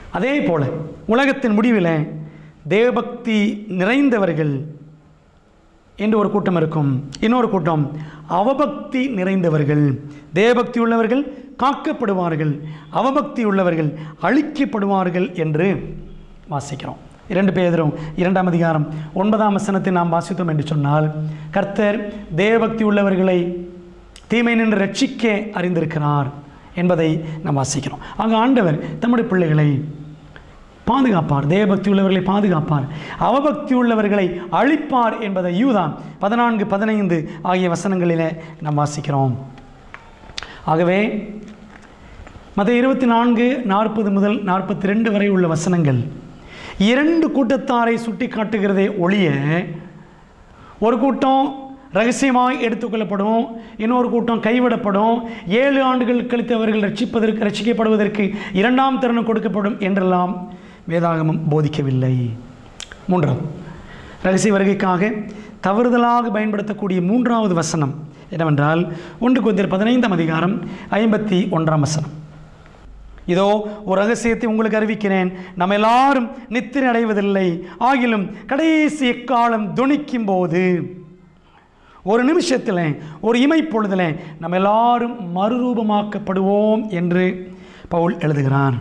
அதே போல உலகத்தின் முடிவில் தேவபக்தி நிறைந்தவர்கள் என்று ஒரு கூட்டம் இருக்கும் இன்னொரு கூட்டம் அவபக்தி நிறைந்தவர்கள் தேவபக்தி உள்ளவர்கள் காக்கப்படுவார்கள் அவபக்தி உள்ளவர்கள் அழிக்கப்படுவார்கள் என்று வாசிக்கிறோம் இரண்டு பேரும் இரண்டாம் அதிகாரம் ஒன்பதாம் வசனத்தை நாம் வாசித்தோம் என்று சொன்னால் கர்த்தர் தேவபக்தி உள்ளவர்களை தீமை நின்று ரட்சிக்க அறிந்திருக்கிறார் என்பதை நாம் வாசிக்கிறோம் ஆக ஆண்டவர் தம்முடைய பிள்ளைகளை பாதுகாப்பார் தேவபக்தி உள்ளவர்களை பாதுகாப்பார் அவபக்தி உள்ளவர்களை அழிப்பார் என்பதை யூதான் பதினான்கு பதினைந்து ஆகிய வசனங்களிலே நாம் வாசிக்கிறோம் ஆகவே மத இருபத்தி நான்கு நாற்பது முதல் நாற்பத்தி ரெண்டு வரை உள்ள வசனங்கள் இரண்டு கூட்டத்தாரை சுட்டி காட்டுகிறதே ஒழிய ஒரு கூட்டம் ரகசியமாய் எடுத்துக்கொள்ளப்படும் இன்னொரு கூட்டம் கைவிடப்படும் ஏழு ஆண்டுகள் கழித்து அவர்கள் ரட்சிப்பதற்கு ரட்சிக்கப்படுவதற்கு இரண்டாம் தருணம் கொடுக்கப்படும் என்றெல்லாம் வேதாகமம் போதிக்கவில்லை மூன்றாவது ரகசிய வருகைக்காக தவறுதலாக பயன்படுத்தக்கூடிய மூன்றாவது வசனம் என்னவென்றால் ஒன்று கொந்தியர் பதினைந்தாம் அதிகாரம் ஐம்பத்தி ஒன்றாம் வசனம் இதோ ஒரு ரகசியத்தை உங்களுக்கு அறிவிக்கிறேன் நம்ம எல்லாரும் நித்திரை அடைவதில்லை ஆகிலும் கடைசி எக்காலம் துணிக்கும் போது ஒரு நிமிஷத்தில் ஒரு இமைப்பொழுதில் நம்ம எல்லாரும் மறுரூபமாக்கப்படுவோம் என்று பவுல் எழுதுகிறார்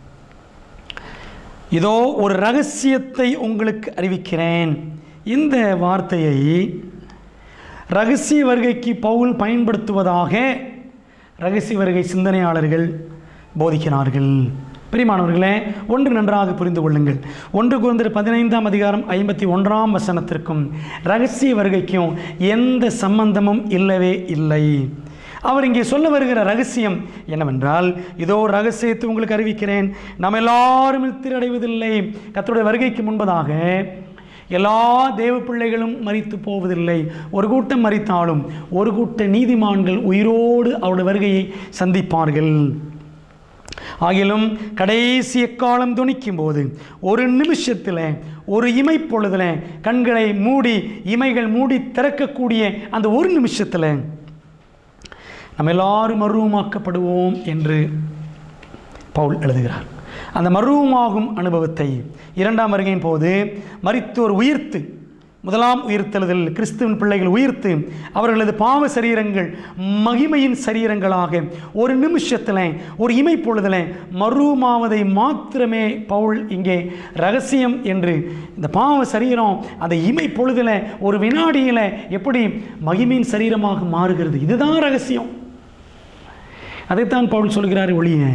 இதோ ஒரு ரகசியத்தை உங்களுக்கு அறிவிக்கிறேன் இந்த வார்த்தையை ரகசிய வருகைக்கு பவுல் பயன்படுத்துவதாக ரகசிய வருகை சிந்தனையாளர்கள் போதிக்கிறார்கள் பிரிமானவர்களே ஒன்று நன்றாக புரிந்து கொள்ளுங்கள் ஒன்று குழந்தை பதினைந்தாம் அதிகாரம் ஐம்பத்தி ஒன்றாம் வசனத்திற்கும் ரகசிய வருகைக்கும் எந்த சம்பந்தமும் இல்லவே இல்லை அவர் இங்கே சொல்ல வருகிற ரகசியம் என்னவென்றால் இதோ ஒரு ரகசியத்தை உங்களுக்கு அறிவிக்கிறேன் நாம் எல்லாரும் நித்திரடைவதில்லை கர்த்தருடைய வருகைக்கு முன்பதாக எல்லா தேவ பிள்ளைகளும் மறித்து போவதில்லை ஒரு கூட்டம் மறித்தாலும் ஒரு கூட்ட நீதிமான்கள் உயிரோடு அவருடைய வருகையை சந்திப்பார்கள் ஆகிலும் கடைசி எக்காலம் துணிக்கும் போது ஒரு நிமிஷத்தில் ஒரு இமைப்பொழுதில் கண்களை மூடி இமைகள் மூடி திறக்கக்கூடிய அந்த ஒரு நிமிஷத்தில் நம்ம எல்லாரும் மருவமாக்கப்படுவோம் என்று பவுல் எழுதுகிறார் அந்த மருவமாகும் அனுபவத்தை இரண்டாம் வருகையின் போது மரித்தோர் உயிர்த்து முதலாம் உயிர்த்தெழுதல் கிறிஸ்துவின் பிள்ளைகள் உயிர்த்து அவர்களது பாவ சரீரங்கள் மகிமையின் சரீரங்களாக ஒரு நிமிஷத்தில் ஒரு இமைப்பொழுதில் மருவமாவதை மாத்திரமே பவுல் இங்கே ரகசியம் என்று இந்த பாவ சரீரம் அந்த இமைப்பொழுதில் ஒரு வினாடியில் எப்படி மகிமையின் சரீரமாக மாறுகிறது இதுதான் ரகசியம் அதைத்தான் பவுல் சொல்கிறார் ஒளிய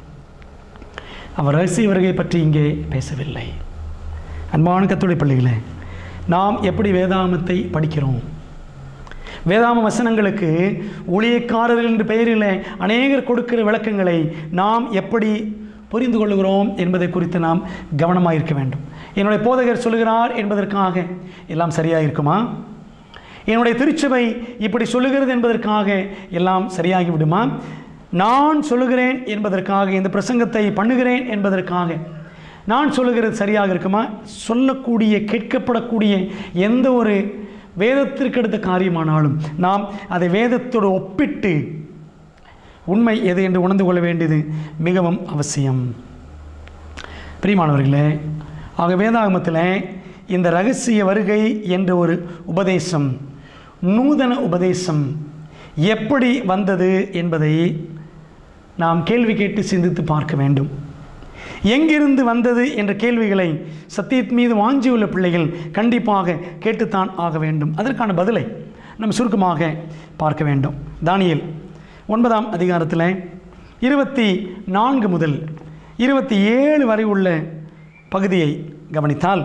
அவர் ரகசிய வருகை பற்றி இங்கே பேசவில்லை அன்பான கத்துடைய பிள்ளைகளே நாம் எப்படி வேதாமத்தை படிக்கிறோம் வேதாம வசனங்களுக்கு ஊழியக்காரர்கள் என்ற பெயரில் அநேகர் கொடுக்கிற விளக்கங்களை நாம் எப்படி புரிந்து கொள்கிறோம் என்பதை குறித்து நாம் கவனமாக இருக்க வேண்டும் என்னுடைய போதகர் சொல்கிறார் என்பதற்காக எல்லாம் சரியாக இருக்குமா என்னுடைய திருச்சபை இப்படி சொல்லுகிறது என்பதற்காக எல்லாம் சரியாகி விடுமா நான் சொல்லுகிறேன் என்பதற்காக இந்த பிரசங்கத்தை பண்ணுகிறேன் என்பதற்காக நான் சொல்லுகிறது சரியாக இருக்குமா சொல்லக்கூடிய கேட்கப்படக்கூடிய எந்த ஒரு வேதத்திற்கு அடுத்த காரியமானாலும் நாம் அதை வேதத்தோடு ஒப்பிட்டு உண்மை எது என்று உணர்ந்து கொள்ள வேண்டியது மிகவும் அவசியம் பிரியமானவர்களே ஆக வேதாகமத்தில் இந்த ரகசிய வருகை என்ற ஒரு உபதேசம் நூதன உபதேசம் எப்படி வந்தது என்பதை நாம் கேள்வி கேட்டு சிந்தித்து பார்க்க வேண்டும் எங்கிருந்து வந்தது என்ற கேள்விகளை சத்தியத் மீது வாஞ்சியுள்ள பிள்ளைகள் கண்டிப்பாக கேட்டுத்தான் ஆக வேண்டும் அதற்கான பதிலை நம்ம சுருக்கமாக பார்க்க வேண்டும் தானியல் ஒன்பதாம் அதிகாரத்தில் இருபத்தி நான்கு முதல் இருபத்தி ஏழு வரை உள்ள பகுதியை கவனித்தால்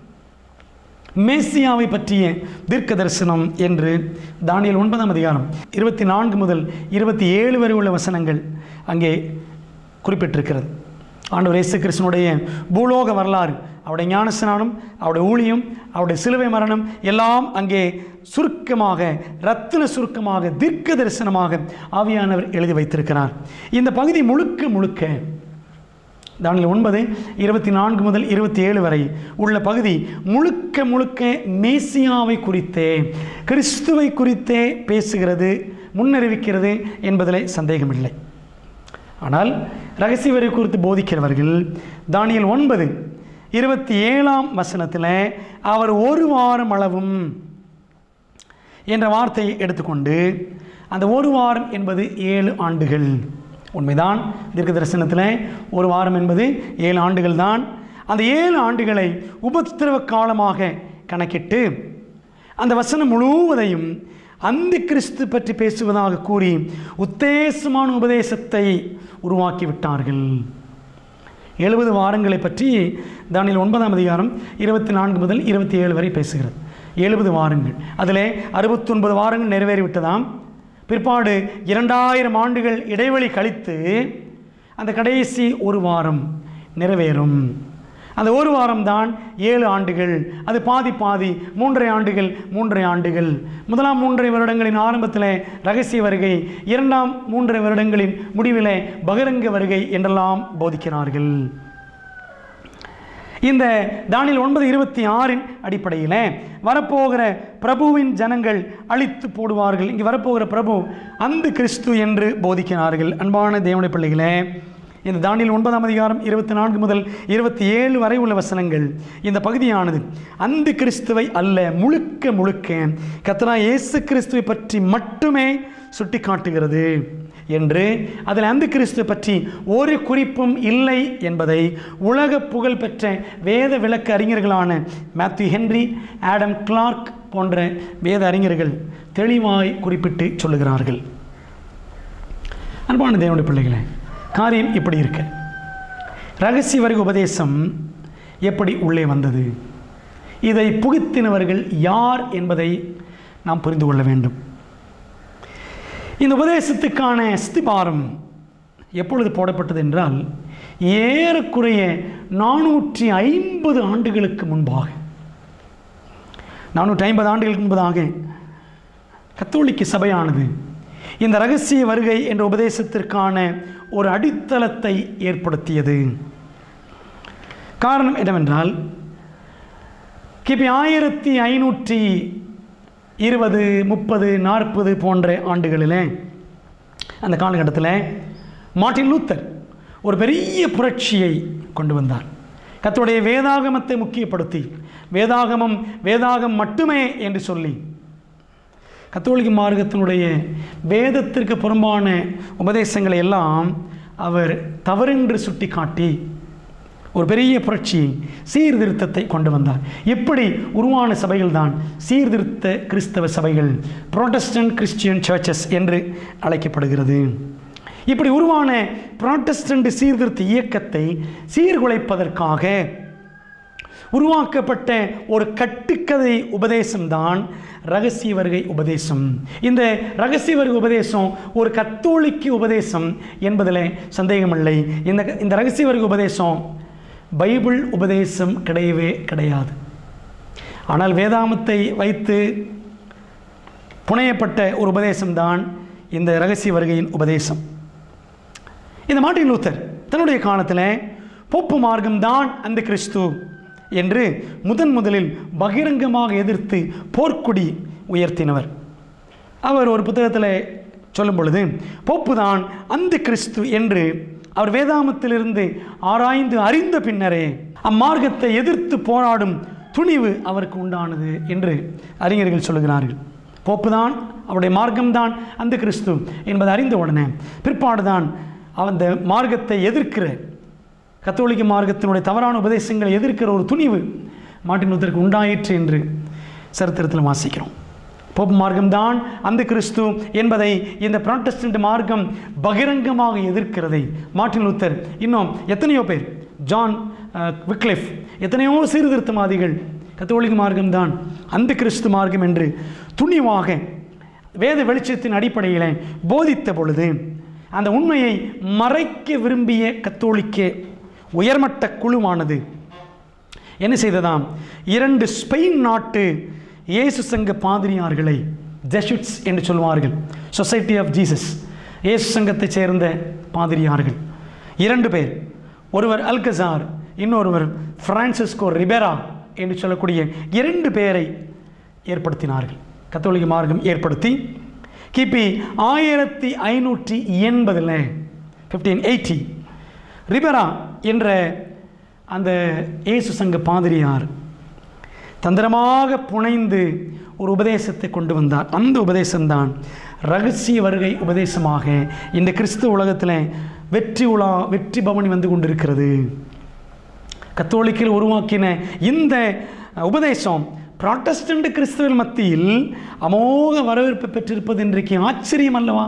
மேசியாவை பற்றிய தீர்க்க தரிசனம் என்று தானியல் ஒன்பதாம் அதிகாரம் இருபத்தி நான்கு முதல் இருபத்தி ஏழு வரை உள்ள வசனங்கள் அங்கே குறிப்பிட்டிருக்கிறது ஆண்டவர் இயேசு கிறிஸ்தனுடைய பூலோக வரலாறு அவருடைய ஞானஸ்நானம் அவருடைய ஊழியம் அவருடைய சிலுவை மரணம் எல்லாம் அங்கே சுருக்கமாக ரத்தின சுருக்கமாக தீர்க்க தரிசனமாக ஆவியானவர் எழுதி வைத்திருக்கிறார் இந்த பகுதி முழுக்க முழுக்க தானியல் ஒன்பது இருபத்தி நான்கு முதல் இருபத்தி ஏழு வரை உள்ள பகுதி முழுக்க முழுக்க மேசியாவை குறித்தே கிறிஸ்துவை குறித்தே பேசுகிறது முன்னறிவிக்கிறது என்பதில் சந்தேகமில்லை ஆனால் ரகசிய வரி குறித்து போதிக்கிறவர்கள் தானியல் ஒன்பது இருபத்தி ஏழாம் வசனத்தில் அவர் ஒரு வாரம் அளவும் என்ற வார்த்தையை எடுத்துக்கொண்டு அந்த ஒரு வாரம் என்பது ஏழு ஆண்டுகள் உண்மைதான் தீர்க்க தரிசனத்தில் ஒரு வாரம் என்பது ஏழு ஆண்டுகள் தான் அந்த ஏழு ஆண்டுகளை உபத்திரவ காலமாக கணக்கிட்டு அந்த வசனம் முழுவதையும் அந்த கிறிஸ்து பற்றி பேசுவதாக கூறி உத்தேசமான உபதேசத்தை உருவாக்கி விட்டார்கள் எழுபது வாரங்களை பற்றி தானியல் ஒன்பதாம் அதிகாரம் இருபத்தி நான்கு முதல் இருபத்தி ஏழு வரை பேசுகிறது எழுபது வாரங்கள் அதில் அறுபத்தொன்பது வாரங்கள் நிறைவேறிவிட்டதாம் பிற்பாடு இரண்டாயிரம் ஆண்டுகள் இடைவெளி கழித்து அந்த கடைசி ஒரு வாரம் நிறைவேறும் அந்த ஒரு வாரம் தான் ஏழு ஆண்டுகள் அது பாதி பாதி மூன்றரை ஆண்டுகள் மூன்றரை ஆண்டுகள் முதலாம் மூன்றரை வருடங்களின் ஆரம்பத்தில் ரகசிய வருகை இரண்டாம் மூன்றரை வருடங்களின் முடிவில் பகிரங்க வருகை என்றெல்லாம் போதிக்கிறார்கள் இந்த தானியல் ஒன்பது இருபத்தி ஆறின் அடிப்படையில் வரப்போகிற பிரபுவின் ஜனங்கள் அழித்து போடுவார்கள் இங்கே வரப்போகிற பிரபு அந்த கிறிஸ்து என்று போதிக்கிறார்கள் அன்பான தேவனுடைய பிள்ளைகளே இந்த தானியல் ஒன்பதாம் அதிகாரம் இருபத்தி நான்கு முதல் இருபத்தி ஏழு வரை உள்ள வசனங்கள் இந்த பகுதியானது அந்த கிறிஸ்துவை அல்ல முழுக்க முழுக்க கத்தனா இயேசு கிறிஸ்துவை பற்றி மட்டுமே சுட்டி காட்டுகிறது என்று அதில் அந்த கிறிஸ்துவை பற்றி ஒரு குறிப்பும் இல்லை என்பதை உலக புகழ் பெற்ற வேத விளக்க அறிஞர்களான மேத்யூ ஹென்றி ஆடம் கிளார்க் போன்ற வேத அறிஞர்கள் தெளிவாய் குறிப்பிட்டு சொல்லுகிறார்கள் அன்பான தேவனுடைய பிள்ளைகளே காரியம் இப்படி இருக்கு ரகசிய வருக உபதேசம் எப்படி உள்ளே வந்தது இதை புகுத்தினவர்கள் யார் என்பதை நாம் புரிந்து கொள்ள வேண்டும் இந்த உபதேசத்துக்கான ஸ்திபாரம் எப்பொழுது போடப்பட்டது என்றால் ஏறக்குறைய நானூற்றி ஐம்பது ஆண்டுகளுக்கு முன்பாக நானூற்றி ஐம்பது ஆண்டுகளுக்கு முன்பதாக கத்தோலிக்க சபையானது இந்த ரகசிய வருகை என்ற உபதேசத்திற்கான ஒரு அடித்தளத்தை ஏற்படுத்தியது காரணம் என்னவென்றால் கிபி ஆயிரத்தி ஐநூற்றி இருபது முப்பது நாற்பது போன்ற ஆண்டுகளில் அந்த காலகட்டத்தில் மார்ட்டின் லூத்தர் ஒரு பெரிய புரட்சியை கொண்டு வந்தார் கத்தோடைய வேதாகமத்தை முக்கியப்படுத்தி வேதாகமம் வேதாகம் மட்டுமே என்று சொல்லி கத்தோலிக்க மார்க்கத்தினுடைய வேதத்திற்கு புறம்பான உபதேசங்களை எல்லாம் அவர் தவறென்று சுட்டி காட்டி ஒரு பெரிய புரட்சியை சீர்திருத்தத்தை கொண்டு வந்தார் இப்படி உருவான சபைகள் தான் சீர்திருத்த கிறிஸ்தவ சபைகள் புரோட்டஸ்டன்ட் கிறிஸ்டியன் சர்ச்சஸ் என்று அழைக்கப்படுகிறது இப்படி உருவான புராட்டஸ்டன்ட் சீர்திருத்த இயக்கத்தை சீர்குலைப்பதற்காக உருவாக்கப்பட்ட ஒரு கட்டுக்கதை உபதேசம்தான் ரகசிய வருகை உபதேசம் இந்த ரகசிய வருகை உபதேசம் ஒரு கத்தோலிக்க உபதேசம் என்பதில் சந்தேகமில்லை இந்த இந்த ரகசிய வருகை உபதேசம் பைபிள் உபதேசம் கிடையவே கிடையாது ஆனால் வேதாமத்தை வைத்து புனையப்பட்ட ஒரு உபதேசம்தான் இந்த ரகசிய வருகையின் உபதேசம் இந்த மார்ட்டின் லூத்தர் தன்னுடைய காலத்தில் போப்பு மார்க்கம்தான் அந்த கிறிஸ்து என்று முதன் முதலில் பகிரங்கமாக எதிர்த்து போர்க்குடி உயர்த்தினவர் அவர் ஒரு புத்தகத்தில் சொல்லும் பொழுது போப்பு தான் அந்த கிறிஸ்து என்று அவர் வேதாமத்திலிருந்து ஆராய்ந்து அறிந்த பின்னரே அம்மார்க்கத்தை எதிர்த்து போராடும் துணிவு அவருக்கு உண்டானது என்று அறிஞர்கள் சொல்லுகிறார்கள் போப்பு தான் அவருடைய மார்க்கம்தான் அந்த கிறிஸ்து என்பதை அறிந்த உடனே பிற்பாடுதான் அந்த மார்க்கத்தை எதிர்க்கிற கத்தோலிக்க மார்க்கத்தினுடைய தவறான உபதேசங்களை எதிர்க்கிற ஒரு துணிவு மார்ட்டின் லூத்தருக்கு உண்டாயிற்று என்று சரித்திரத்தில் வாசிக்கிறோம் போப் மார்க்கம்தான் அந்த கிறிஸ்து என்பதை இந்த புராட்டஸ்டன்ட் மார்க்கம் பகிரங்கமாக எதிர்க்கிறதை மார்ட்டின் லூத்தர் இன்னும் எத்தனையோ பேர் ஜான் அஹ், விக்லிஃப் எத்தனையோ சீர்திருத்தவாதிகள் கத்தோலிக்க மார்க்கம்தான் அந்த கிறிஸ்து மார்க்கம் என்று துணிவாக வேத வெளிச்சத்தின் அடிப்படையில் போதித்த பொழுது அந்த உண்மையை மறைக்க விரும்பிய கத்தோலிக்க உயர்மட்ட குழுவானது என்ன செய்ததாம் இரண்டு ஸ்பெயின் நாட்டு இயேசு சங்க பாதிரியார்களை ஜெசுட்ஸ் என்று சொல்வார்கள் சொசைட்டி ஆஃப் ஜீசஸ் இயேசு சங்கத்தைச் சேர்ந்த பாதிரியார்கள் இரண்டு பேர் ஒருவர் அல்கசார் இன்னொருவர் பிரான்சிஸ்கோ ரிபெரா என்று சொல்லக்கூடிய இரண்டு பேரை ஏற்படுத்தினார்கள் கத்தோலிக்க மார்க்கம் ஏற்படுத்தி கிபி ஆயிரத்தி ஐநூற்றி எண்பதில் ஃபிஃப்டீன் எயிட்டி ரிபரா என்ற அந்த இயேசு சங்க பாதிரியார் தந்திரமாக புனைந்து ஒரு உபதேசத்தை கொண்டு வந்தார் அந்த உபதேசம்தான் ரகசிய வருகை உபதேசமாக இந்த கிறிஸ்துவ உலகத்தில் வெற்றி உலா வெற்றி பவனி வந்து கொண்டிருக்கிறது கத்தோலிக்கில் உருவாக்கின இந்த உபதேசம் புராட்டஸ்டன்ட் கிறிஸ்துவ மத்தியில் அமோக வரவேற்பு பெற்றிருப்பது இன்றைக்கு ஆச்சரியம் அல்லவா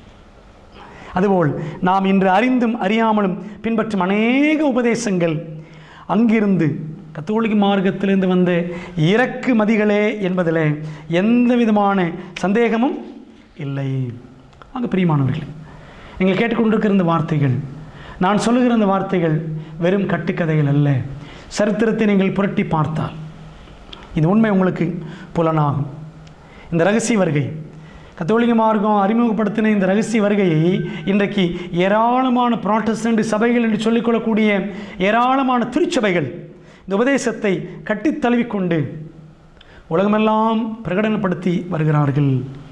அதுபோல் நாம் இன்று அறிந்தும் அறியாமலும் பின்பற்றும் அநேக உபதேசங்கள் அங்கிருந்து கத்தோலிக்க மார்க்கத்திலிருந்து வந்த இறக்கு மதிகளே என்பதில் எந்த விதமான சந்தேகமும் இல்லை அங்கே பிரியமானவர்களே நீங்கள் கேட்டுக்கொண்டிருக்கிற இந்த வார்த்தைகள் நான் சொல்லுகிற இந்த வார்த்தைகள் வெறும் கட்டுக்கதைகள் அல்ல சரித்திரத்தை நீங்கள் புரட்டி பார்த்தால் இது உண்மை உங்களுக்கு புலனாகும் இந்த ரகசிய வருகை கத்தோலிக்க மார்க்கம் அறிமுகப்படுத்தின இந்த ரகசிய வருகையை இன்றைக்கு ஏராளமான புராட்டஸ்டன்ட் சபைகள் என்று சொல்லிக்கொள்ளக்கூடிய ஏராளமான திருச்சபைகள் இந்த உபதேசத்தை கட்டித் தழுவிக்கொண்டு உலகமெல்லாம் பிரகடனப்படுத்தி வருகிறார்கள்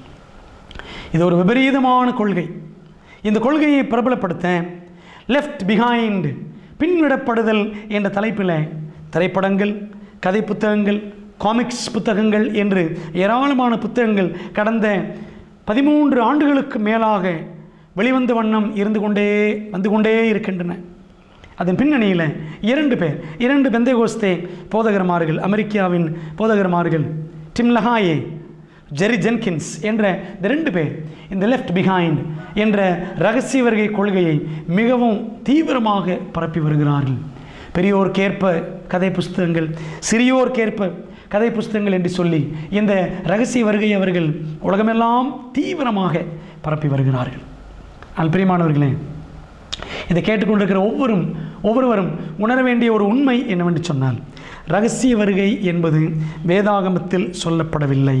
இது ஒரு விபரீதமான கொள்கை இந்த கொள்கையை பிரபலப்படுத்த லெஃப்ட் பிஹைண்ட் பின்விடப்படுதல் என்ற தலைப்பில் திரைப்படங்கள் கதை புத்தகங்கள் காமிக்ஸ் புத்தகங்கள் என்று ஏராளமான புத்தகங்கள் கடந்த பதிமூன்று ஆண்டுகளுக்கு மேலாக வெளிவந்த வண்ணம் இருந்து கொண்டே வந்து கொண்டே இருக்கின்றன அதன் பின்னணியில் இரண்டு பேர் இரண்டு பெந்தைகோஸ்தே போதகர்மார்கள் அமெரிக்காவின் போதகர்மார்கள் டிம் லஹாயே ஜெரி ஜென்கின்ஸ் என்ற இந்த ரெண்டு பேர் இந்த லெஃப்ட் பிஹைண்ட் என்ற ரகசிய வருகை கொள்கையை மிகவும் தீவிரமாக பரப்பி வருகிறார்கள் பெரியோருக்கேற்ப கதை புஸ்தகங்கள் சிறியோருக்கேற்ப கதை புஸ்தகங்கள் என்று சொல்லி இந்த ரகசிய வருகை அவர்கள் உலகமெல்லாம் தீவிரமாக பரப்பி வருகிறார்கள் அது பிரியமானவர்களே இதை கேட்டுக்கொண்டிருக்கிற ஒவ்வொரும் ஒவ்வொருவரும் உணர வேண்டிய ஒரு உண்மை என்னவென்று சொன்னால் ரகசிய வருகை என்பது வேதாகமத்தில் சொல்லப்படவில்லை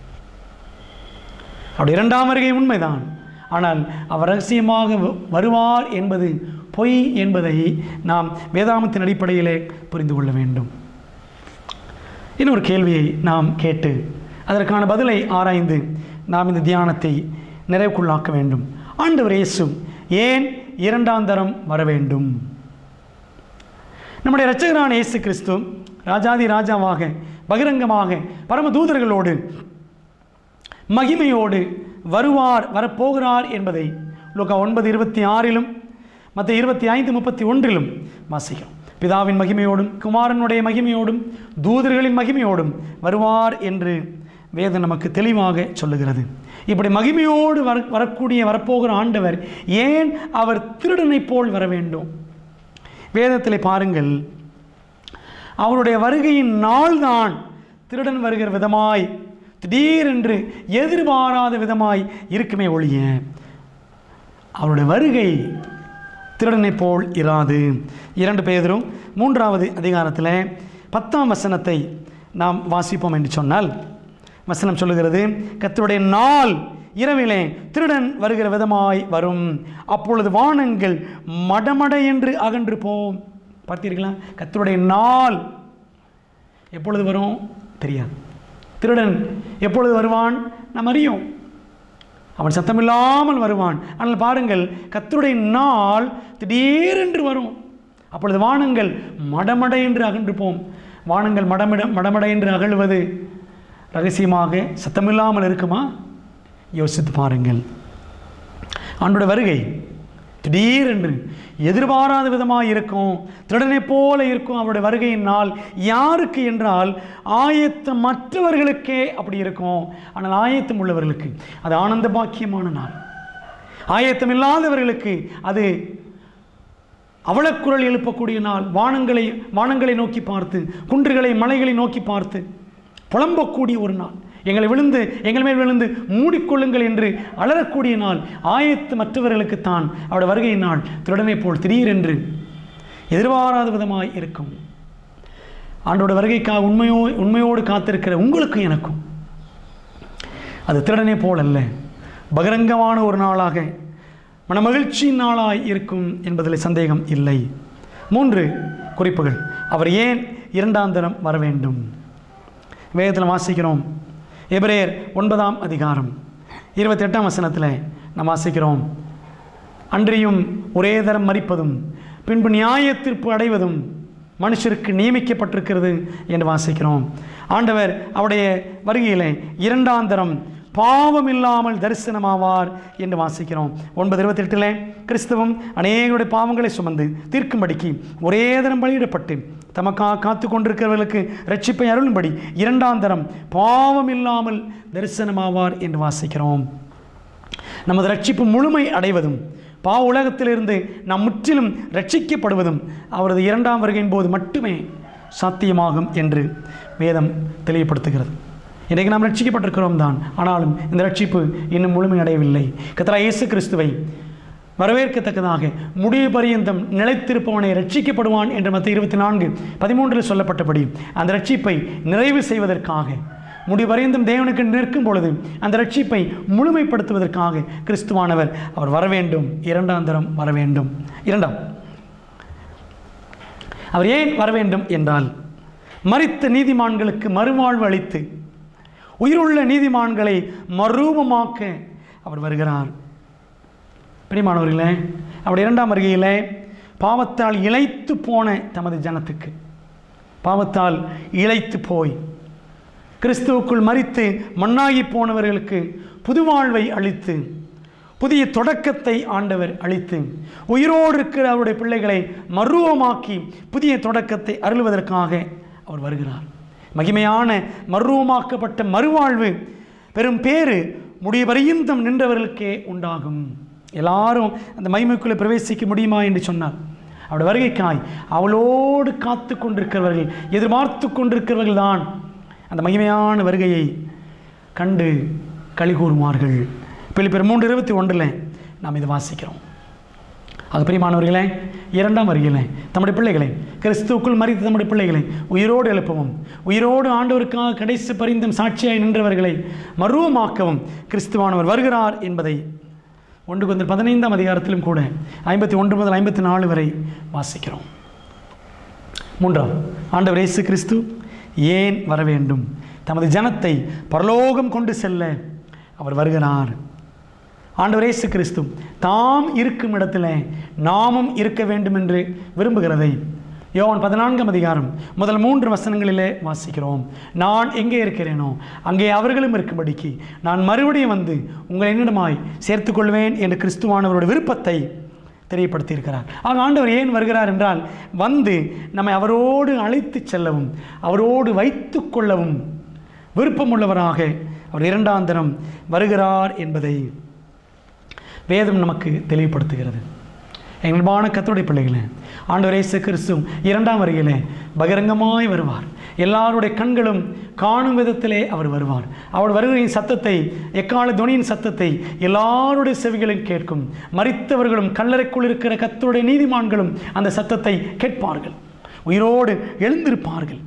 அவருடைய இரண்டாம் வருகை உண்மைதான் ஆனால் அவர் ரகசியமாக வ- வருவார் என்பது பொய் என்பதை நாம் வேதாகமத்தின் அடிப்படையிலே புரிந்து கொள்ள வேண்டும் இன்னொரு கேள்வியை நாம் கேட்டு அதற்கான பதிலை ஆராய்ந்து நாம் இந்த தியானத்தை நிறைவுக்குள்ளாக்க வேண்டும் ஆண்டவர் இயேசு ஏன் இரண்டாம் தரம் வர வேண்டும் நம்முடைய இரட்சகரான இயேசு கிறிஸ்து ராஜாதி ராஜாவாக பகிரங்கமாக பரம தூதர்களோடு மகிமையோடு வருவார் வரப்போகிறார் என்பதை லூக்கா ஒன்பது இருபத்தி ஆறிலும் மற்ற இருபத்தி ஐந்து முப்பத்தி ஒன்றிலும் வாசிக்கிறோம் பிதாவின் மகிமையோடும் குமாரனுடைய மகிமையோடும் தூதர்களின் மகிமையோடும் வருவார் என்று வேதம் நமக்கு தெளிவாக சொல்லுகிறது இப்படி மகிமையோடு வர வரக்கூடிய வரப்போகிற ஆண்டவர் ஏன் அவர் திருடனைப் போல் வர வேண்டும் வேதத்தில் பாருங்கள் அவருடைய வருகையின் நாள்தான் திருடன் வருகிற விதமாய் திடீரென்று எதிர்பாராத விதமாய் இருக்குமே ஒழிய அவருடைய வருகை திருடனைப் போல் இராது இரண்டு பேதரும் மூன்றாவது அதிகாரத்தில் பத்தாம் வசனத்தை நாம் வாசிப்போம் என்று சொன்னால் வசனம் சொல்லுகிறது கர்த்தருடைய நாள் இரவிலே திருடன் வருகிற விதமாய் வரும் அப்பொழுது வானங்கள் மடமட என்று அகன்று போம் பார்த்தீர்களா கர்த்தருடைய நாள் எப்பொழுது வரும் தெரியாது திருடன் எப்பொழுது வருவான் நாம் அறியோம் அவன் சத்தமில்லாமல் வருவான் ஆனால் பாருங்கள் கர்த்தருடைய நாள் திடீரென்று வரும் அப்பொழுது வானங்கள் மடமட என்று அகன்று போம் வானங்கள் மடமட மடமட என்று அகழ்வது ரகசியமாக சத்தமில்லாமல் இருக்குமா யோசித்து பாருங்கள் ஆண்டோட வருகை திடீரென்று எதிர்பாராத விதமாக இருக்கும் திருடனைப் போல இருக்கும் அவருடைய வருகையின் நாள் யாருக்கு என்றால் ஆயத்தம் மற்றவர்களுக்கே அப்படி இருக்கும் ஆனால் ஆயத்தம் உள்ளவர்களுக்கு அது ஆனந்த பாக்கியமான நாள் ஆயத்தம் இல்லாதவர்களுக்கு அது அவலக்குரல் எழுப்பக்கூடிய நாள் வானங்களை வானங்களை நோக்கி பார்த்து குன்றுகளை மலைகளை நோக்கி பார்த்து புலம்பக்கூடிய ஒரு நாள் எங்களை விழுந்து எங்கள் மேல் விழுந்து மூடிக்கொள்ளுங்கள் என்று அலறக்கூடிய நாள் ஆயத்து மற்றவர்களுக்குத்தான் அவருடைய வருகை நாள் திருடனைப் போல் திடீரென்று எதிர்பாராத விதமாய் இருக்கும் ஆண்டோட வருகைக்காக உண்மையோ உண்மையோடு காத்திருக்கிற உங்களுக்கும் எனக்கும் அது திருடனை போல் அல்ல பகிரங்கமான ஒரு நாளாக மனமகிழ்ச்சியின் நாளாய் இருக்கும் என்பதில் சந்தேகம் இல்லை மூன்று குறிப்புகள் அவர் ஏன் இரண்டாம் தரம் வர வேண்டும் வேதத்தில் வாசிக்கிறோம் எபிரேயர் ஒன்பதாம் அதிகாரம் இருபத்தெட்டாம் வசனத்தில் நாம் வாசிக்கிறோம் அன்றியும் ஒரே தரம் மறிப்பதும் பின்பு நியாய தீர்ப்பு அடைவதும் மனுஷருக்கு நியமிக்கப்பட்டிருக்கிறது என்று வாசிக்கிறோம் ஆண்டவர் அவருடைய வருகையிலே இரண்டாம் தரம் பாவம் இல்லாமல் தரிசனமாவார் என்று வாசிக்கிறோம் ஒன்பது இருபத்தி எட்டில் கிறிஸ்தவம் அநேகருடைய பாவங்களை சுமந்து தீர்க்கும்படிக்கு ஒரே தரம் பலியிடப்பட்டு தமக்காக காத்து கொண்டிருக்கிறவர்களுக்கு ரட்சிப்பை அருளும்படி இரண்டாம் தரம் பாவம் இல்லாமல் தரிசனமாவார் என்று வாசிக்கிறோம் நமது ரட்சிப்பு முழுமை அடைவதும் பாவ உலகத்திலிருந்து நாம் முற்றிலும் ரட்சிக்கப்படுவதும் அவரது இரண்டாம் வருகையின் போது மட்டுமே சாத்தியமாகும் என்று வேதம் தெளிவுபடுத்துகிறது இன்றைக்கு நாம் ரட்சிக்கப்பட்டிருக்கிறோம் தான் ஆனாலும் இந்த ரட்சிப்பு இன்னும் முழுமை அடையவில்லை கத்தரா இயேசு கிறிஸ்துவை வரவேற்கத்தக்கதாக முடிவு பரியந்தம் நிலைத்திருப்பவனை ரட்சிக்கப்படுவான் என்று மற்ற இருபத்தி நான்கு பதிமூன்றில் சொல்லப்பட்டபடி அந்த ரட்சிப்பை நிறைவு செய்வதற்காக முடிவரைந்தும் தேவனுக்கு நிற்கும் பொழுது அந்த ரட்சிப்பை முழுமைப்படுத்துவதற்காக கிறிஸ்துவானவர் அவர் வர வேண்டும் இரண்டாம் தரம் வர வேண்டும் இரண்டாம் அவர் ஏன் வர வேண்டும் என்றால் மரித்த நீதிமான்களுக்கு மறுவாழ்வு அளித்து உயிருள்ள நீதிமான்களை மறுரூபமாக்க அவர் வருகிறார் பிரியமானவர்களே அவர் இரண்டாம் வருகையிலே பாவத்தால் இழைத்து போன தமது ஜனத்துக்கு பாவத்தால் இழைத்து போய் கிறிஸ்துவுக்குள் மறித்து மண்ணாகி போனவர்களுக்கு புதுவாழ்வை அளித்து புதிய தொடக்கத்தை ஆண்டவர் அளித்து உயிரோடு இருக்கிற அவருடைய பிள்ளைகளை மருவமாக்கி புதிய தொடக்கத்தை அருள்வதற்காக அவர் வருகிறார் மகிமையான மருவமாக்கப்பட்ட மறுவாழ்வு பெரும் பேறு முடிய பரியந்தம் நின்றவர்களுக்கே உண்டாகும் எல்லாரும் அந்த மகிமைக்குள்ளே பிரவேசிக்க முடியுமா என்று சொன்னார் அவருடைய வருகைக்காய் அவளோடு காத்து கொண்டிருக்கிறவர்கள் எதிர்பார்த்து கொண்டிருக்கிறவர்கள் தான் அந்த மகிமையான வருகையை கண்டு களி கூறுவார்கள் பிலிப்பர் மூன்று இருபத்தி ஒன்றில் நாம் இதை வாசிக்கிறோம் அது பிரியமானவர்களே இரண்டாம் வருகையில் தம்முடைய பிள்ளைகளை கிறிஸ்துவுக்குள் மறித்த தம்முடைய பிள்ளைகளை உயிரோடு எழுப்பவும் உயிரோடு ஆண்டவருக்காக கடைசி பரிந்தும் சாட்சியாய் நின்றவர்களை மருவமாக்கவும் கிறிஸ்துவானவர் வருகிறார் என்பதை ஒன்று கொஞ்சம் பதினைந்தாம் அதிகாரத்திலும் கூட ஐம்பத்தி ஒன்று முதல் ஐம்பத்தி நாலு வரை வாசிக்கிறோம் மூன்றாம் ஆண்டவர் இயேசு கிறிஸ்து ஏன் வர வேண்டும் தமது ஜனத்தை பரலோகம் கொண்டு செல்ல அவர் வருகிறார் ஆண்டவர் இயேசு கிறிஸ்து தாம் இருக்கும் இடத்துல நாமும் இருக்க வேண்டும் என்று விரும்புகிறதை யோவான் பதினான்காம் அதிகாரம் முதல் மூன்று வசனங்களிலே வாசிக்கிறோம் நான் எங்கே இருக்கிறேனோ அங்கே அவர்களும் இருக்கும்படிக்கு நான் மறுபடியும் வந்து உங்களை என்னிடமாய் சேர்த்துக்கொள்வேன் என்று கிறிஸ்துவானவருடைய விருப்பத்தை தெரியப்படுத்தியிருக்கிறார் ஆக ஆண்டவர் ஏன் வருகிறார் என்றால் வந்து நம்மை அவரோடு அழைத்து செல்லவும் அவரோடு வைத்து கொள்ளவும் விருப்பமுள்ளவராக அவர் இரண்டாம் தினம் வருகிறார் என்பதை வேதம் நமக்கு தெளிவுபடுத்துகிறது எங்கள்பான கத்தோடைய பிள்ளைகளே ஆண்டவர் இயேசு கிறிஸ்து இரண்டாம் வருகையிலே பகிரங்கமாய் வருவார் எல்லாருடைய கண்களும் காணும் விதத்திலே அவர் வருவார் அவர் வருகையின் சத்தத்தை எக்கால துணியின் சத்தத்தை எல்லாருடைய செவிகளும் கேட்கும் மறித்தவர்களும் கல்லறைக்குள் இருக்கிற கத்தருடைய நீதிமான்களும் அந்த சத்தத்தை கேட்பார்கள் உயிரோடு எழுந்திருப்பார்கள்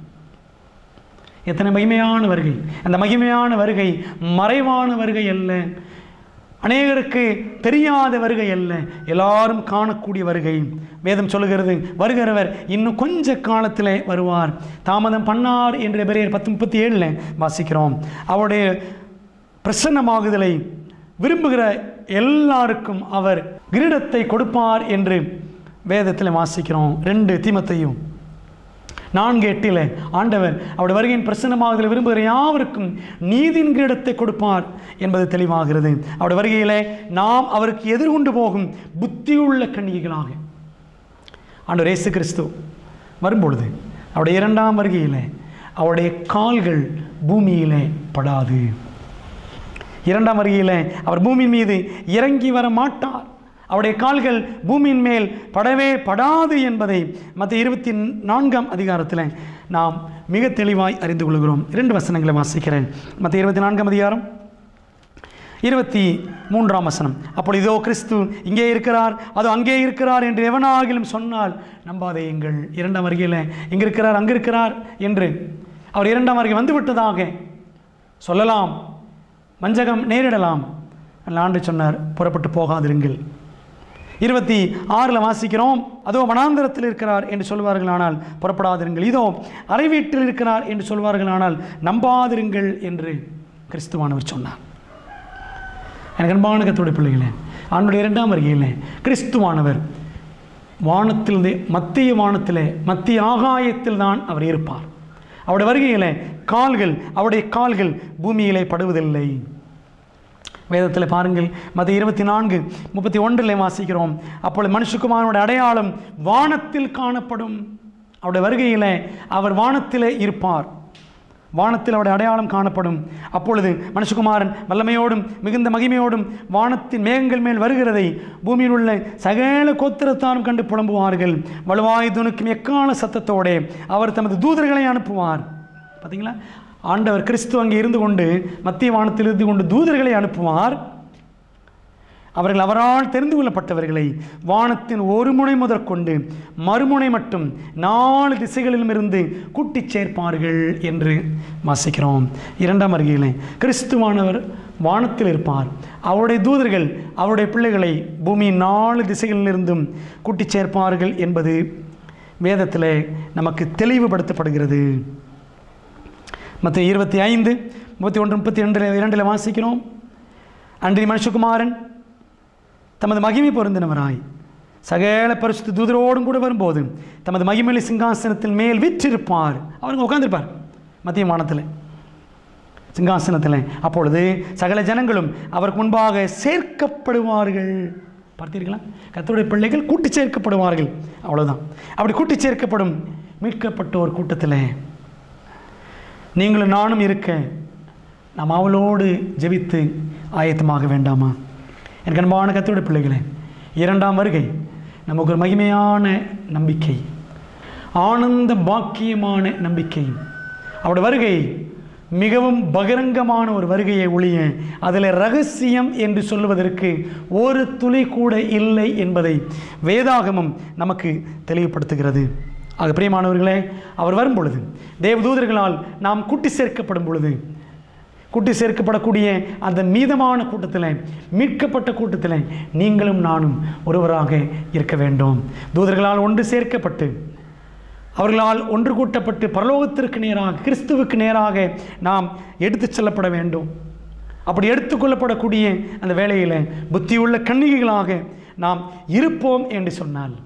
எத்தனை மகிமையான வருகை அந்த மகிமையான வருகை மறைவான வருகை அல்ல அநேகருக்கு தெரியாத வருகை அல்ல எல்லாரும் காணக்கூடிய வருகை வேதம் சொல்லுகிறது வருகிறவர் இன்னும் கொஞ்ச காலத்தில் வருவார் தாமதம் பண்ணார் என்ற பெரியர் பத்து முப்பத்தி ஏழில் வாசிக்கிறோம் அவருடைய பிரசன்னமாகுதலை விரும்புகிற எல்லாருக்கும் அவர் கிரீடத்தை கொடுப்பார் என்று வேதத்தில் வாசிக்கிறோம் ரெண்டு தீமத்தையும் நான்கு எட்டில் ஆண்டவர் அவருடைய வருகையின் பிரசன்னமாகுதல் விரும்புகிற யாவருக்கும் நீதியின் கிரீடத்தை கொடுப்பார் என்பது தெளிவாகிறது அவருடைய வருகையிலே நாம் அவருக்கு எதிர்கொண்டு போகும் புத்தியுள்ள கன்னிகைகளாக ஆண்டவர் இயேசு கிறிஸ்து வரும்பொழுது அவருடைய இரண்டாம் வருகையில் அவருடைய கால்கள் பூமியிலே படாது இரண்டாம் வருகையில் அவர் பூமியின் மீது இறங்கி வர மாட்டார் அவருடைய கால்கள் பூமியின் மேல் படவே படாது என்பதை மற்ற இருபத்தி நான்காம் அதிகாரத்தில் நாம் மிக தெளிவாய் அறிந்து கொள்கிறோம் இரண்டு வசனங்களை வாசிக்கிறேன் மற்ற இருபத்தி நான்காம் அதிகாரம் இருபத்தி மூன்றாம் வசனம் அப்பொழுது இதோ கிறிஸ்து இங்கே இருக்கிறார் அது அங்கே இருக்கிறார் என்று எவனாகிலும் சொன்னால் நம்பாதே எங்கள் இரண்டாம் வருகையில் இங்கே இருக்கிறார் அங்கே இருக்கிறார் என்று அவர் இரண்டாம் வருகை வந்து விட்டதாக சொல்லலாம் வஞ்சகம் நேரிடலாம் அல்ல ஆண்டு சொன்னார் புறப்பட்டு போகாதிருங்கள் இருபத்தி ஆறில் வாசிக்கிறோம் அதோ வனாந்திரத்தில் இருக்கிறார் என்று சொல்வார்கள் ஆனால் புறப்படாதிருங்கள் இதோ அறை வீட்டில் இருக்கிறார் என்று சொல்வார்கள் ஆனால் நம்பாதிருங்கள் என்று கிறிஸ்துவானவர் சொன்னார் எனக்கு அன்பான கத்தோடைய பிள்ளைகளே ஆண்டுடைய இரண்டாம் வருகையில் கிறிஸ்துவானவர் வானத்தில் மத்திய வானத்திலே மத்திய ஆகாயத்தில் தான் அவர் இருப்பார் அவருடைய வருகையிலே கால்கள் அவருடைய கால்கள் பூமியிலே படுவதில்லை வேதத்தில் பாருங்கள் மத இருபத்தி நான்கு முப்பத்தி ஒன்றில் வாசிக்கிறோம் அப்பொழுது மனுஷகுமாரனுடைய அடையாளம் வானத்தில் காணப்படும் அவருடைய வருகையில் அவர் வானத்திலே இருப்பார் வானத்தில் அவருடைய அடையாளம் காணப்படும் அப்பொழுது மனுஷகுமாரன் வல்லமையோடும் மிகுந்த மகிமையோடும் வானத்தின் மேகங்கள் மேல் வருகிறதை பூமியில் உள்ள சகல கோத்திரத்தாரும் கண்டு புலம்புவார்கள் வலுவாய் துணுக்கும் எக்கால சத்தத்தோடே அவர் தமது தூதர்களை அனுப்புவார் பார்த்தீங்களா ஆண்டவர் கிறிஸ்து அங்கே இருந்து கொண்டு மத்திய வானத்தில் இருந்து கொண்டு தூதர்களை அனுப்புவார் அவர்கள் அவரால் தெரிந்து கொள்ளப்பட்டவர்களை வானத்தின் ஒரு முனை முதற்கொண்டு மறுமுனை மட்டும் நாலு திசைகளிலும் இருந்து கூட்டிச் சேர்ப்பார்கள் என்று வாசிக்கிறோம் இரண்டாம் வருகையிலே கிறிஸ்துவானவர் வானத்தில் இருப்பார் அவருடைய தூதர்கள் அவருடைய பிள்ளைகளை பூமியின் நாலு திசைகளிலிருந்தும் கூட்டிச் சேர்ப்பார்கள் என்பது வேதத்தில் நமக்கு தெளிவுபடுத்தப்படுகிறது மற்ற இருபத்தி ஐந்து முப்பத்தி ஒன்று முப்பத்தி ரெண்டில் இரண்டில் வாசிக்கிறோம் அன்றி மனுஷகுமாரன் தமது மகிமை பொருந்தினவராய் சகல பரிசுத்த தூதரோடும் கூட வரும்போது தமது மகிமையில சிங்காசனத்தில் மேல் விற்றிருப்பார் அவருங்க உட்காந்துருப்பார் மத்திய வானத்தில் சிங்காசனத்தில் அப்பொழுது சகல ஜனங்களும் அவருக்கு முன்பாக சேர்க்கப்படுவார்கள் பார்த்தீர்களா கத்தருடைய பிள்ளைகள் கூட்டி சேர்க்கப்படுவார்கள் அவ்வளோதான் அப்படி கூட்டி சேர்க்கப்படும் மீட்கப்பட்ட ஒரு கூட்டத்தில் நீங்களும் நானும் இருக்க நாம் அவளோடு ஜெபித்து ஆயத்தமாக வேண்டாமா எனக்கு அன்பான கத்தோடைய பிள்ளைகளே இரண்டாம் வருகை நமக்கு ஒரு மகிமையான நம்பிக்கை ஆனந்த பாக்கியமான நம்பிக்கை அவருடைய வருகை மிகவும் பகிரங்கமான ஒரு வருகையை ஒழிய அதில் ரகசியம் என்று சொல்லுவதற்கு ஒரு துளி கூட இல்லை என்பதை வேதாகமம் நமக்கு தெளிவுபடுத்துகிறது ஆக பிரியமானவர்களே அவர் வரும் பொழுது தேவதூதர்களால் நாம் கூட்டி சேர்க்கப்படும் பொழுது கூட்டி சேர்க்கப்படக்கூடிய அந்த மீதமான கூட்டத்தில் மீட்கப்பட்ட கூட்டத்தில் நீங்களும் நானும் ஒருவராக இருக்க வேண்டும் தூதர்களால் ஒன்று சேர்க்கப்பட்டு அவர்களால் ஒன்று கூட்டப்பட்டு பரலோகத்திற்கு நேராக கிறிஸ்துவுக்கு நேராக நாம் எடுத்துச் செல்லப்பட வேண்டும் அப்படி எடுத்துக்கொள்ளப்படக்கூடிய அந்த வேளையில் புத்தியுள்ள கன்னிகைகளாக நாம் இருப்போம் என்று சொன்னால்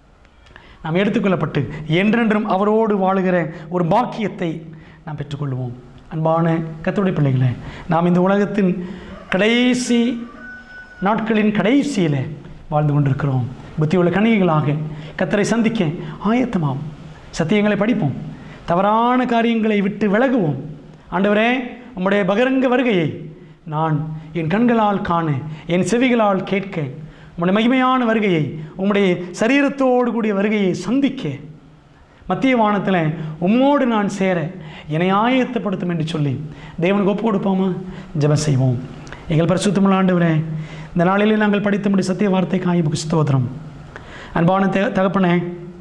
நாம் எடுத்துக்கொள்ளப்பட்டு என்றென்றும் அவரோடு வாழுகிற ஒரு பாக்கியத்தை நாம் பெற்றுக்கொள்வோம் அன்பான கத்தோடைய பிள்ளைகளே நாம் இந்த உலகத்தின் கடைசி நாட்களின் கடைசியில் வாழ்ந்து கொண்டிருக்கிறோம் புத்தியுள்ள கணிகைகளாக கத்தரை சந்திக்க ஆயத்தமாம் சத்தியங்களை படிப்போம் தவறான காரியங்களை விட்டு விலகுவோம் ஆண்டவரே உம்முடைய பகிரங்க வருகையை நான் என் கண்களால் காண என் செவிகளால் கேட்க உம்முடைய மகிமையான வருகையை உம்முடைய சரீரத்தோடு கூடிய வருகையை சந்திக்க மத்திய வானத்தில் உம்மோடு நான் சேர என்னை ஆயத்தப்படுத்தும் என்று சொல்லி தேவனுக்கு ஒப்பு கொடுப்போமா ஜெபம் செய்வோம் எங்கள் பரிசுத்தமுள்ள ஆண்டவரே இந்த நாளிலே நாங்கள் படித்த முடி சத்திய வார்த்தை காய்முக ஸ்தோத்திரம் அன்பான த தகப்பனே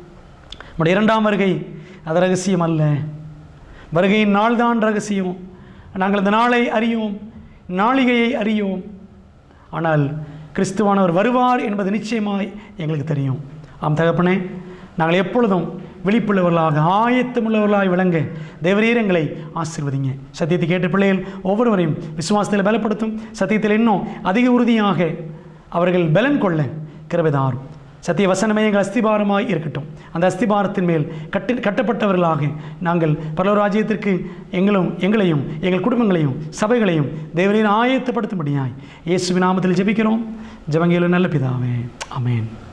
உடைய இரண்டாம் வருகை அது ரகசியம் அல்ல வருகையின் நாள்தான் ரகசியம் நாங்கள் இந்த நாளை அறியோம் நாளிகையை அறியோம் ஆனால் கிறிஸ்துவானவர் வருவார் என்பது நிச்சயமாய் எங்களுக்கு தெரியும் ஆம் தகப்பனே நாங்கள் எப்பொழுதும் விழிப்புள்ளவர்களாக ஆயத்தமுள்ளவர்களாய் விளங்க தேவரீர் எங்களை ஆசிர்வதிங்க சத்தியத்தை கேட்ட பிள்ளைகள் ஒவ்வொருவரையும் விசுவாசத்தில் பலப்படுத்தும் சத்தியத்தில் இன்னும் அதிக உறுதியாக அவர்கள் பலன் கொள்ள கிருபைதாரும் சத்திய வசனமே எங்கள் அஸ்திபாரமாய் இருக்கட்டும் அந்த அஸ்திபாரத்தின் மேல் கட்டி கட்டப்பட்டவர்களாக நாங்கள் பரலோராஜ்யத்திற்கு எங்களும் எங்களையும் எங்கள் குடும்பங்களையும் சபைகளையும் தேவரின் ஆயத்தப்படுத்தும்படியாய் இயேசுவின் நாமத்தில் ஜெபிக்கிறோம் ஜெபங்கிலும் நல்ல பிதாவே அமேன்